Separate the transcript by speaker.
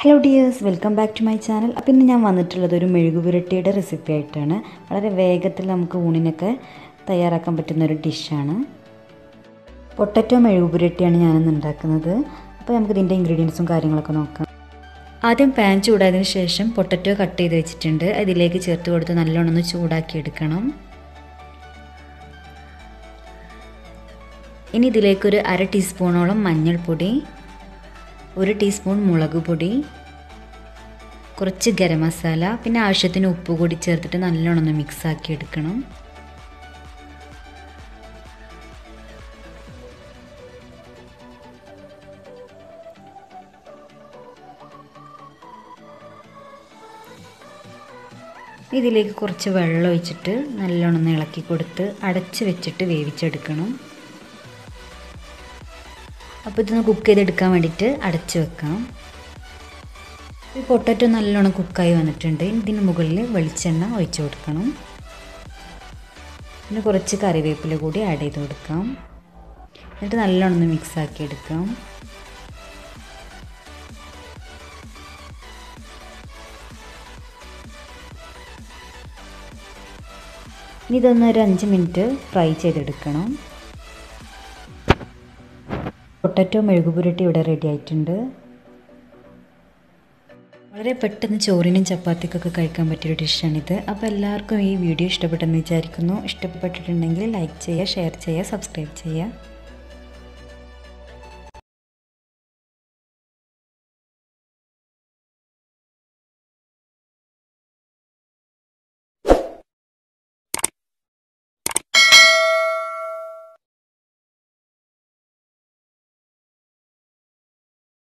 Speaker 1: hello dears welcome back to my channel അപ്പോൾ ഇന്ന് ഞാൻ വന്നിട്ടുള്ളത് ഒരു മെഴുകുപുരട്ടിയുടെ റെസിപ്പി ആയിട്ടാണ് വളരെ വേഗത്തിൽ നമുക്ക് ഊണിനൊക്കെ തയ്യാറാക്കാൻ പറ്റുന്ന ഒരു ഡിഷാണ് പൊട്ടറ്റോ മെഴുകുപുരട്ടിയാണ് ഞാനിന്ന് ഉണ്ടാക്കുന്നത് അപ്പോൾ നമുക്ക് ഇതിൻ്റെ ഇൻഗ്രീഡിയൻസും കാര്യങ്ങളൊക്കെ നോക്കാം ആദ്യം പാൻ ചൂടായതിനു ശേഷം പൊട്ടറ്റോ കട്ട് ചെയ്ത് വെച്ചിട്ടുണ്ട് അതിലേക്ക് ചേർത്ത് കൊടുത്ത് നല്ലോണം ഒന്ന് ചൂടാക്കി എടുക്കണം ഇനി ഇതിലേക്കൊരു അര ടീസ്പൂണോളം മഞ്ഞൾപ്പൊടി ഒരു ടീസ്പൂൺ മുളക് പൊടി കുറച്ച് ഗരം മസാല പിന്നെ ആവശ്യത്തിന് ഉപ്പ് കൂടി ചേർത്തിട്ട് നല്ലോണം ഒന്ന് മിക്സ് ആക്കി എടുക്കണം ഇതിലേക്ക് കുറച്ച് വെള്ളം ഒഴിച്ചിട്ട് നല്ലോണം ഒന്ന് ഇളക്കി കൊടുത്ത് അടച്ച് വെച്ചിട്ട് വേവിച്ചെടുക്കണം അപ്പോൾ ഇതൊന്ന് കുക്ക് ചെയ്തെടുക്കാൻ വേണ്ടിയിട്ട് അടച്ച് വെക്കാം ഈ പൊട്ടറ്റോ നല്ലോണം കുക്കായി വന്നിട്ടുണ്ട് ഇതിന് മുകളിൽ വെളിച്ചെണ്ണ ഒഴിച്ചു കൊടുക്കണം പിന്നെ കുറച്ച് കറിവേപ്പില കൂടി ആഡ് ചെയ്ത് കൊടുക്കാം എന്നിട്ട് നല്ലോണം ഒന്ന് മിക്സ് ആക്കി എടുക്കാം ഇനി ഇതൊന്ന് ഒരു അഞ്ച് മിനിറ്റ് ഫ്രൈ ചെയ്തെടുക്കണം പൊട്ടറ്റോ മെഴുകുപുരട്ടി ഇവിടെ റെഡി ആയിട്ടുണ്ട് വളരെ പെട്ടെന്ന് ചോറിനും ചപ്പാത്തിക്കൊക്കെ കഴിക്കാൻ പറ്റിയൊരു ഡിഷാണിത് അപ്പോൾ എല്ലാവർക്കും ഈ വീഡിയോ ഇഷ്ടപ്പെട്ടെന്ന് വിചാരിക്കുന്നു ഇഷ്ടപ്പെട്ടിട്ടുണ്ടെങ്കിൽ ലൈക്ക് ചെയ്യുക ഷെയർ ചെയ്യുക സബ്സ്ക്രൈബ് ചെയ്യുക